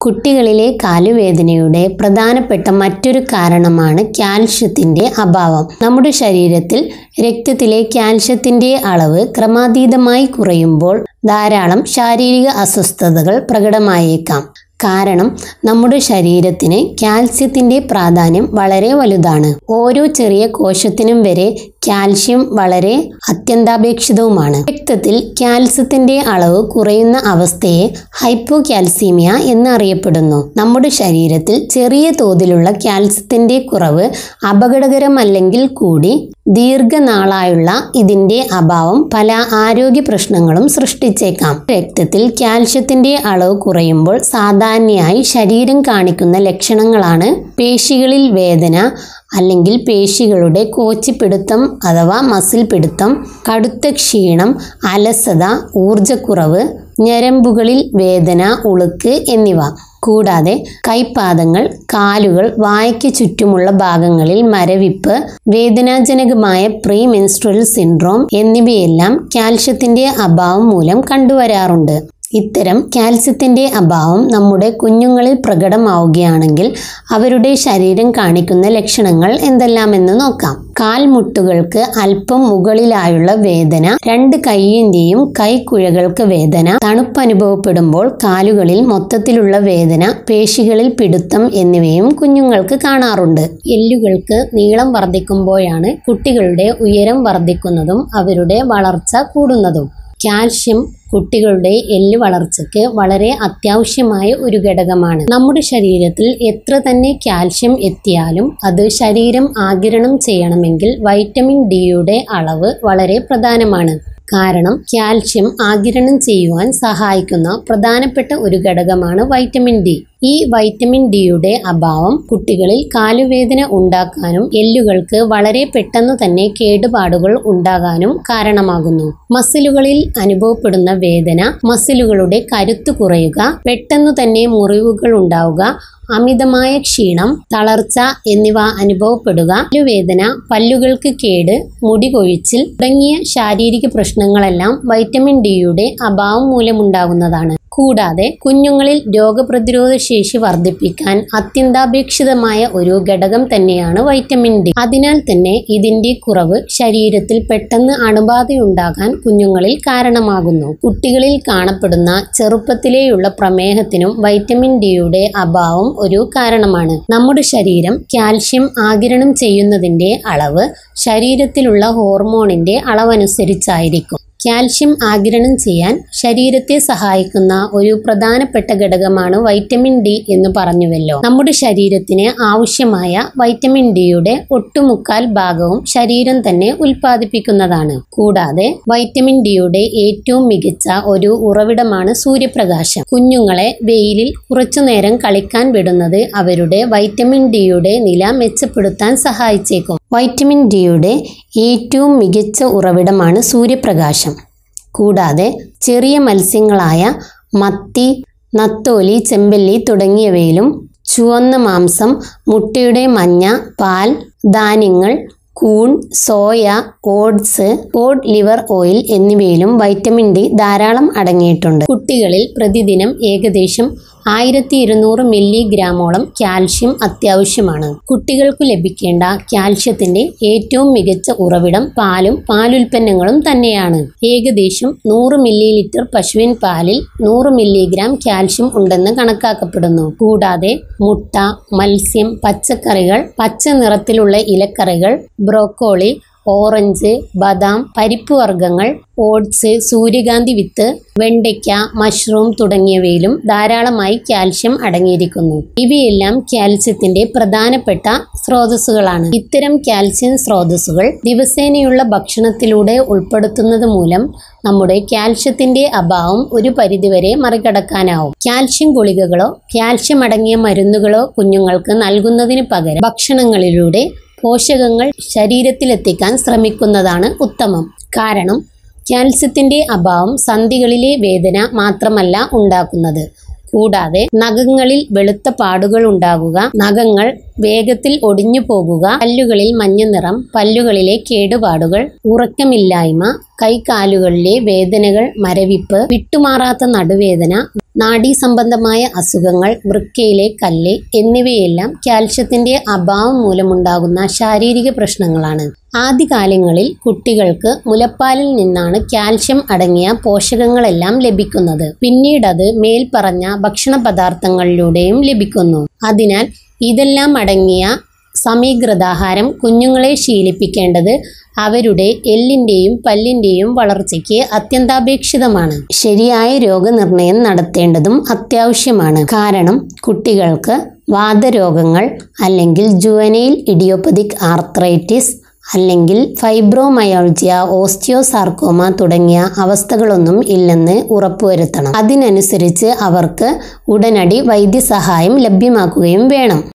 കുട്ടികളിലെ കാലുവേദനയുടെ പ്രധാനപ്പെട്ട മറ്റൊരു കാരണമാണ് കാൽഷ്യത്തിന്റെ അഭാവം നമ്മുടെ ശരീരത്തിൽ രക്തത്തിലെ കാൽഷ്യത്തിന്റെ അളവ് ക്രമാതീതമായി കുറയുമ്പോൾ ധാരാളം ശാരീരിക അസ്വസ്ഥതകൾ പ്രകടമായേക്കാം കാരണം നമ്മുടെ ശരീരത്തിന് കാൽസ്യത്തിന്റെ പ്രാധാന്യം വളരെ വലുതാണ് ഓരോ ചെറിയ കോശത്തിനും വരെ കാൽഷ്യം വളരെ അത്യന്താപേക്ഷിതവുമാണ് രക്തത്തിൽ കാൽസ്യത്തിന്റെ അളവ് കുറയുന്ന അവസ്ഥയെ ഹൈപ്പോകാൽസീമിയ എന്നറിയപ്പെടുന്നു നമ്മുടെ ശരീരത്തിൽ ചെറിയ തോതിലുള്ള കാൽസ്യത്തിന്റെ കുറവ് അപകടകരമല്ലെങ്കിൽ കൂടി ദീർഘനാളായുള്ള ഇതിന്റെ അഭാവം പല ആരോഗ്യ പ്രശ്നങ്ങളും സൃഷ്ടിച്ചേക്കാം രക്തത്തിൽ കാൽസ്യത്തിന്റെ അളവ് കുറയുമ്പോൾ സാധാരണയായി ശരീരം കാണിക്കുന്ന ലക്ഷണങ്ങളാണ് പേശികളിൽ വേദന അല്ലെങ്കിൽ പേശികളുടെ കോച്ചിപ്പിടുത്തം അഥവാ മസിൽ പിടുത്തം കടുത്ത ക്ഷീണം അലസത ഊർജക്കുറവ് ഞരമ്പുകളിൽ വേദന ഉളുക്ക് എന്നിവ കൂടാതെ കൈപ്പാദങ്ങൾ കാലുകൾ വായ്ക്ക് ചുറ്റുമുള്ള ഭാഗങ്ങളിൽ മരവിപ്പ് വേദനാജനകമായ പ്രീ മെൻസ്ട്രൽ സിൻഡ്രോം എന്നിവയെല്ലാം കാൽഷ്യത്തിന്റെ അഭാവം മൂലം കണ്ടുവരാറുണ്ട് ഇത്തരം കാൽസ്യത്തിന്റെ അഭാവം നമ്മുടെ കുഞ്ഞുങ്ങളിൽ പ്രകടമാവുകയാണെങ്കിൽ അവരുടെ ശരീരം കാണിക്കുന്ന ലക്ഷണങ്ങൾ എന്തെല്ലാമെന്ന് നോക്കാം കാൽമുട്ടുകൾക്ക് അല്പം മുകളിലായുള്ള വേദന രണ്ട് കൈയിന്റെയും കൈക്കുഴകൾക്ക് വേദന തണുപ്പ് അനുഭവപ്പെടുമ്പോൾ കാലുകളിൽ മൊത്തത്തിലുള്ള വേദന പേശികളിൽ പിടുത്തം എന്നിവയും കുഞ്ഞുങ്ങൾക്ക് കാണാറുണ്ട് എല്ലുകൾക്ക് നീളം വർദ്ധിക്കുമ്പോഴാണ് കുട്ടികളുടെ ഉയരം വർദ്ധിക്കുന്നതും അവരുടെ വളർച്ച കൂടുന്നതും കാൽഷ്യം കുട്ടികളുടെ എല്ല് വളർച്ചയ്ക്ക് വളരെ അത്യാവശ്യമായ ഒരു ഘടകമാണ് നമ്മുടെ ശരീരത്തിൽ എത്ര തന്നെ കാൽഷ്യം എത്തിയാലും അത് ശരീരം ആഗിരണം ചെയ്യണമെങ്കിൽ വൈറ്റമിൻ ഡിയുടെ അളവ് വളരെ പ്രധാനമാണ് കാരണം കാൽഷ്യം ആഗിരണം ചെയ്യുവാൻ സഹായിക്കുന്ന പ്രധാനപ്പെട്ട ഒരു ഘടകമാണ് വൈറ്റമിൻ ഡി ഈ വൈറ്റമിൻ ഡിയുടെ അഭാവം കുട്ടികളിൽ കാലുവേദന ഉണ്ടാക്കാനും എല്ലുകൾക്ക് വളരെ പെട്ടെന്ന് തന്നെ കേടുപാടുകൾ ഉണ്ടാകാനും കാരണമാകുന്നു മസിലുകളിൽ അനുഭവപ്പെടുന്ന വേദന മസിലുകളുടെ കരുത്ത് കുറയുക പെട്ടെന്ന് തന്നെ മുറിവുകൾ ഉണ്ടാവുക അമിതമായ ക്ഷീണം തളർച്ച എന്നിവ അനുഭവപ്പെടുക പല്ലുവേദന പല്ലുകൾക്ക് കേട് മുടി കൊഴിച്ചിൽ തുടങ്ങിയ ശാരീരിക പ്രശ്നങ്ങളെല്ലാം വൈറ്റമിൻ ഡിയുടെ അഭാവം മൂലമുണ്ടാകുന്നതാണ് കൂടാതെ കുഞ്ഞുങ്ങളിൽ രോഗപ്രതിരോധ ശേഷി വർദ്ധിപ്പിക്കാൻ അത്യന്താപേക്ഷിതമായ ഒരു ഘടകം തന്നെയാണ് വൈറ്റമിൻ ഡി അതിനാൽ തന്നെ ഇതിന്റെ കുറവ് ശരീരത്തിൽ പെട്ടെന്ന് അണുബാധയുണ്ടാകാൻ കുഞ്ഞുങ്ങളിൽ കാരണമാകുന്നു കുട്ടികളിൽ കാണപ്പെടുന്ന ചെറുപ്പത്തിലെയുള്ള പ്രമേഹത്തിനും വൈറ്റമിൻ ഡിയുടെ അഭാവം ഒരു കാരണമാണ് നമ്മുടെ ശരീരം കാൽഷ്യം ആഗിരണം ചെയ്യുന്നതിന്റെ അളവ് ശരീരത്തിലുള്ള ഹോർമോണിന്റെ അളവനുസരിച്ചായിരിക്കും കാൽഷ്യം ആഗിരണം ചെയ്യാൻ ശരീരത്തെ സഹായിക്കുന്ന ഒരു പ്രധാനപ്പെട്ട ഘടകമാണ് വൈറ്റമിൻ ഡി എന്ന് പറഞ്ഞുവല്ലോ നമ്മുടെ ശരീരത്തിന് ആവശ്യമായ വൈറ്റമിൻ ഡിയുടെ ഒട്ടുമുക്കാൽ ഭാഗവും ശരീരം തന്നെ ഉൽപ്പാദിപ്പിക്കുന്നതാണ് കൂടാതെ വൈറ്റമിൻ ഡിയുടെ ഏറ്റവും മികച്ച ഒരു ഉറവിടമാണ് സൂര്യപ്രകാശം കുഞ്ഞുങ്ങളെ വെയിലിൽ കുറച്ചുനേരം കളിക്കാൻ വിടുന്നത് അവരുടെ വൈറ്റമിൻ ഡിയുടെ നില മെച്ചപ്പെടുത്താൻ സഹായിച്ചേക്കും വൈറ്റമിൻ ഡിയുടെ ഏറ്റവും മികച്ച ഉറവിടമാണ് സൂര്യപ്രകാശം കൂടാതെ ചെറിയ മത്സ്യങ്ങളായ മത്തി നത്തോലി ചെമ്പല്ലി തുടങ്ങിയവയിലും ചുവന്ന മാംസം മുട്ടയുടെ മഞ്ഞ പാൽ ധാന്യങ്ങൾ കൂൺ soya oats cod liver oil എന്നിവയിലും വൈറ്റമിൻ ഡി ധാരാളം അടങ്ങിയിട്ടുണ്ട് കുട്ടികളിൽ പ്രതിദിനം ഏകദേശം ആയിരത്തി ഇരുന്നൂറ് മില്ലിഗ്രാമോളം കാൽഷ്യം അത്യാവശ്യമാണ് കുട്ടികൾക്ക് ലഭിക്കേണ്ട കാൽഷ്യത്തിന്റെ ഏറ്റവും മികച്ച ഉറവിടം പാലും പാലുൽപ്പന്നങ്ങളും തന്നെയാണ് ഏകദേശം നൂറ് മില്ലി ലിറ്റർ പശുവിൻ പാലിൽ നൂറ് മില്ലിഗ്രാം കാൽഷ്യം ഉണ്ടെന്ന് കണക്കാക്കപ്പെടുന്നു കൂടാതെ മുട്ട മത്സ്യം പച്ചക്കറികൾ പച്ച നിറത്തിലുള്ള ഇലക്കറികൾ ബ്രോക്കോളി ഓറഞ്ച് ബദാം പരിപ്പ് വർഗ്ഗങ്ങൾ ഓട്സ് സൂര്യകാന്തി വിത്ത് വെണ്ടയ്ക്ക മഷ്റൂം തുടങ്ങിയവയിലും ധാരാളമായി കാൽഷ്യം അടങ്ങിയിരിക്കുന്നു ഇവയെല്ലാം കാൽസ്യത്തിന്റെ പ്രധാനപ്പെട്ട സ്രോതസ്സുകളാണ് ഇത്തരം കാൽസ്യം സ്രോതസ്സുകൾ ദിവസേനയുള്ള ഭക്ഷണത്തിലൂടെ ഉൾപ്പെടുത്തുന്നത് മൂലം നമ്മുടെ കാൽഷ്യത്തിന്റെ അഭാവം ഒരു പരിധിവരെ മറികടക്കാനാവും കാൽഷ്യം ഗുളികകളോ കാൽഷ്യം അടങ്ങിയ മരുന്നുകളോ കുഞ്ഞുങ്ങൾക്ക് നൽകുന്നതിന് പകരം ഭക്ഷണങ്ങളിലൂടെ പോഷകങ്ങൾ ശരീരത്തിലെത്തിക്കാൻ ശ്രമിക്കുന്നതാണ് ഉത്തമം കാരണം കാൽസ്യത്തിന്റെ അഭാവം സന്ധികളിലെ വേദന മാത്രമല്ല ഉണ്ടാക്കുന്നത് കൂടാതെ നഖങ്ങളിൽ വെളുത്ത പാടുകൾ ഉണ്ടാകുക നഖങ്ങൾ വേഗത്തിൽ ഒടിഞ്ഞു പോകുക പല്ലുകളിൽ മഞ്ഞ നിറം പല്ലുകളിലെ കേടുപാടുകൾ ഉറക്കമില്ലായ്മ കൈകാലുകളിലെ വേദനകൾ മരവിപ്പ് വിട്ടുമാറാത്ത നടുവേദന നാഡീസംബന്ധമായ അസുഖങ്ങൾ വൃക്കയിലെ കല്ല് എന്നിവയെല്ലാം കാൽഷ്യത്തിന്റെ അഭാവം മൂലമുണ്ടാകുന്ന ശാരീരിക പ്രശ്നങ്ങളാണ് ആദ്യകാലങ്ങളിൽ കുട്ടികൾക്ക് മുലപ്പാലിൽ നിന്നാണ് കാൽഷ്യം അടങ്ങിയ പോഷകങ്ങളെല്ലാം ലഭിക്കുന്നത് പിന്നീടത് മേൽപ്പറഞ്ഞ ഭക്ഷണ പദാർത്ഥങ്ങളിലൂടെയും ലഭിക്കുന്നു അതിനാൽ ഇതെല്ലാം അടങ്ങിയ സമീകൃതാഹാരം കുഞ്ഞുങ്ങളെ ശീലിപ്പിക്കേണ്ടത് അവരുടെ എല്ലിൻ്റെയും പല്ലിൻ്റെയും വളർച്ചയ്ക്ക് അത്യന്താപേക്ഷിതമാണ് ശരിയായ രോഗനിർണയം നടത്തേണ്ടതും അത്യാവശ്യമാണ് കാരണം കുട്ടികൾക്ക് വാതരോഗങ്ങൾ അല്ലെങ്കിൽ ജുവനൈൽ ഇഡിയോപ്പതിക് ആർത്രൈറ്റിസ് അല്ലെങ്കിൽ ഫൈബ്രോമയോൾജിയ ഓസ്റ്റിയോസാർക്കോമ തുടങ്ങിയ അവസ്ഥകളൊന്നും ഇല്ലെന്ന് ഉറപ്പുവരുത്തണം അതിനനുസരിച്ച് അവർക്ക് ഉടനടി വൈദ്യസഹായം ലഭ്യമാക്കുകയും വേണം